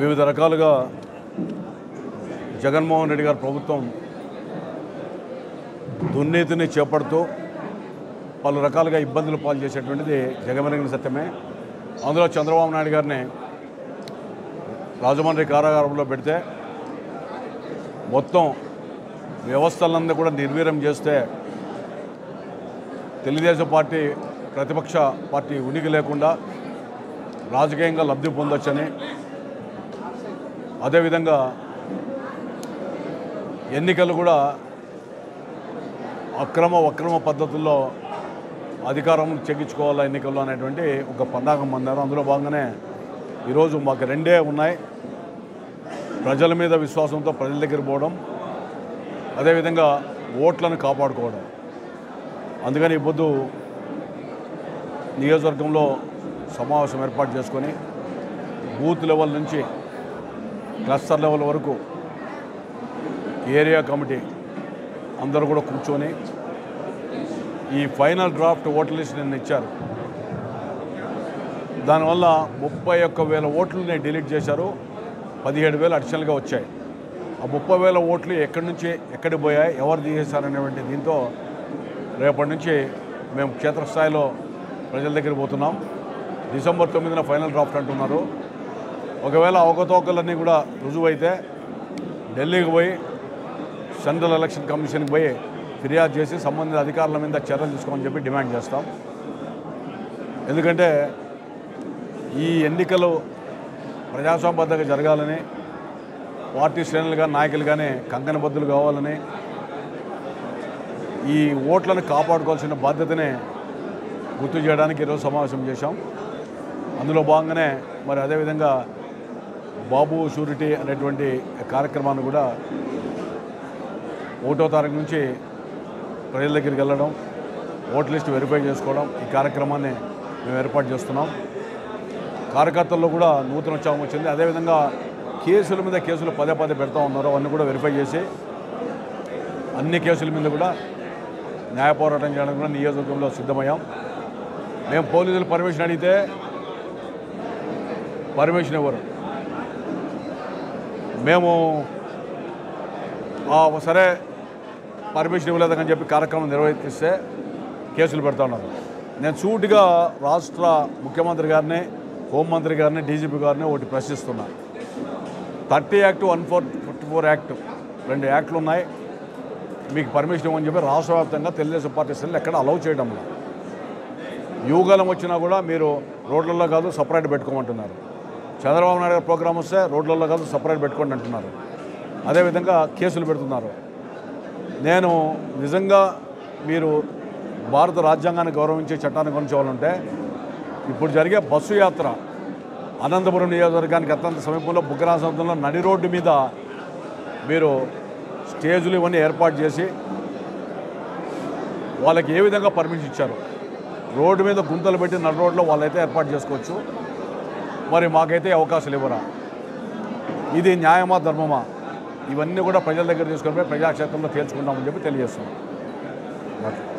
వివిధ రకాలుగా జగన్మోహన్ రెడ్డి గారి ప్రభుత్వం దుర్నీతిని చేపడుతూ పలు రకాలుగా ఇబ్బందులు పాలు చేసేటువంటిది జగమెరిగిన సత్యమే అందులో చంద్రబాబు నాయుడు గారిని రాజమండ్రి కారాగారంలో పెడితే మొత్తం వ్యవస్థలన్నీ కూడా నిర్వీర్యం చేస్తే తెలుగుదేశం పార్టీ ప్రతిపక్ష పార్టీ ఉనికి లేకుండా రాజకీయంగా లబ్ధి పొందొచ్చని అదేవిధంగా ఎన్నికలు కూడా అక్రమ వక్రమ పద్ధతుల్లో అధికారం చెక్కించుకోవాలా ఎన్నికల్లో అనేటువంటి ఒక పందాగం పొందారు అందులో భాగంగానే ఈరోజు మాకు రెండే ఉన్నాయి ప్రజల మీద విశ్వాసంతో ప్రజల దగ్గర పోవడం అదేవిధంగా ఓట్లను కాపాడుకోవడం అందుకని ఈ పొద్దు నియోజకవర్గంలో సమావేశం ఏర్పాటు చేసుకొని బూత్ లెవెల్ నుంచి క్లస్టర్ లెవెల్ వరకు ఏరియా కమిటీ అందరూ కూడా కూర్చొని ఈ ఫైనల్ డ్రాఫ్ట్ ఓటర్ లిస్ట్ నిన్న ఇచ్చారు దానివల్ల ముప్పై ఒక్క వేల ఓట్లని డిలీట్ చేశారు పదిహేడు వేలు అడిషనల్గా వచ్చాయి ఆ ముప్పై వేల ఓట్లు ఎక్కడి నుంచి ఎక్కడికి పోయాయి ఎవరు తీసేశారనేటువంటి దీంతో రేపటి నుంచి మేము క్షేత్రస్థాయిలో ప్రజల దగ్గర పోతున్నాం డిసెంబర్ తొమ్మిదిన ఫైనల్ డ్రాఫ్ట్ అంటున్నారు ఒకవేళ అవకతవకలన్నీ కూడా రుజువైతే ఢిల్లీకి పోయి సెంట్రల్ ఎలక్షన్ కమిషన్కి పోయి ఫిర్యాదు చేసి సంబంధిత అధికారుల మీద చర్యలు తీసుకోమని చెప్పి డిమాండ్ చేస్తాం ఎందుకంటే ఈ ఎన్నికలు ప్రజాస్వామ్యబద్ధంగా జరగాలని పార్టీ శ్రేణులు కానీ నాయకులు కానీ కంకణబద్దులు కావాలని ఈ ఓట్లను కాపాడుకోవాల్సిన బాధ్యతనే గుర్తు చేయడానికి ఈరోజు సమావేశం చేశాం అందులో భాగంగానే మరి అదేవిధంగా బాబు షూరిటీ అనేటువంటి కార్యక్రమాన్ని కూడా ఒకటో తారీఖు నుంచి ప్రజల దగ్గరికి వెళ్ళడం ఓటర్ లిస్ట్ వెరిఫై చేసుకోవడం ఈ కార్యక్రమాన్ని మేము ఏర్పాటు చేస్తున్నాం కార్యకర్తల్లో కూడా నూతన ఉత్సాహం వచ్చింది అదేవిధంగా కేసుల మీద కేసులు పదే పదే పెడతా ఉన్నారు అవన్నీ కూడా వెరిఫై చేసి అన్ని కేసుల మీద కూడా న్యాయ పోరాటం చేయడానికి కూడా నియోజకవర్గంలో సిద్ధమయ్యాం మేము పోలీసులు పర్మిషన్ అడిగితే పర్మిషన్ ఇవ్వరు మేము "ఆ, సరే పర్మిషన్ ఇవ్వలేదని చెప్పి కార్యక్రమం నిర్వహిస్తే కేసులు పెడతా ఉన్నారు నేను సూటిగా రాష్ట్ర ముఖ్యమంత్రి గారిని హోంమంత్రి గారిని డీజీపీ గారిని ఒకటి ప్రశ్నిస్తున్నా thirty act one four fifty four act రెండు యాక్ట్లు ఉన్నాయి మీకు పర్మిషన్ ఇవ్వని చెప్పి రాష్ట్ర వ్యాప్తంగా తెలుగుదేశం పార్టీ శ్రేణులు ఎక్కడ అలౌ చేయడం లేదు యువగలం వచ్చినా కూడా మీరు రోడ్లలో కాదు సపరేట్ పెట్టుకోమంటున్నారు చంద్రబాబు నాయుడు గారి ప్రోగ్రామ్ వస్తే రోడ్లలో కాదు సపరేట్ పెట్టుకోండి అంటున్నారు అదేవిధంగా కేసులు పెడుతున్నారు నేను నిజంగా మీరు భారత రాజ్యాంగాన్ని గౌరవించే చట్టాన్ని గౌరవించాలంటే ఇప్పుడు జరిగే బస్సు యాత్ర అనంతపురం నియోజకవర్గానికి అత్యంత సమీపంలో బుగ్గరాసంలో నడి రోడ్డు మీద మీరు స్టేజులు ఇవన్నీ ఏర్పాటు చేసి వాళ్ళకి ఏ విధంగా పర్మిషన్ ఇచ్చారు రోడ్డు మీద గుంతలు పెట్టి నడు రోడ్లో వాళ్ళైతే ఏర్పాటు చేసుకోవచ్చు మరి మాకైతే అవకాశాలు ఇవ్వరా ఇది న్యాయమా ధర్మమా ఇవన్నీ కూడా ప్రజల దగ్గర తీసుకొని పోయి ప్రజాక్షేత్రంలో తేల్చుకుంటామని చెప్పి తెలియజేస్తున్నాం ఓకే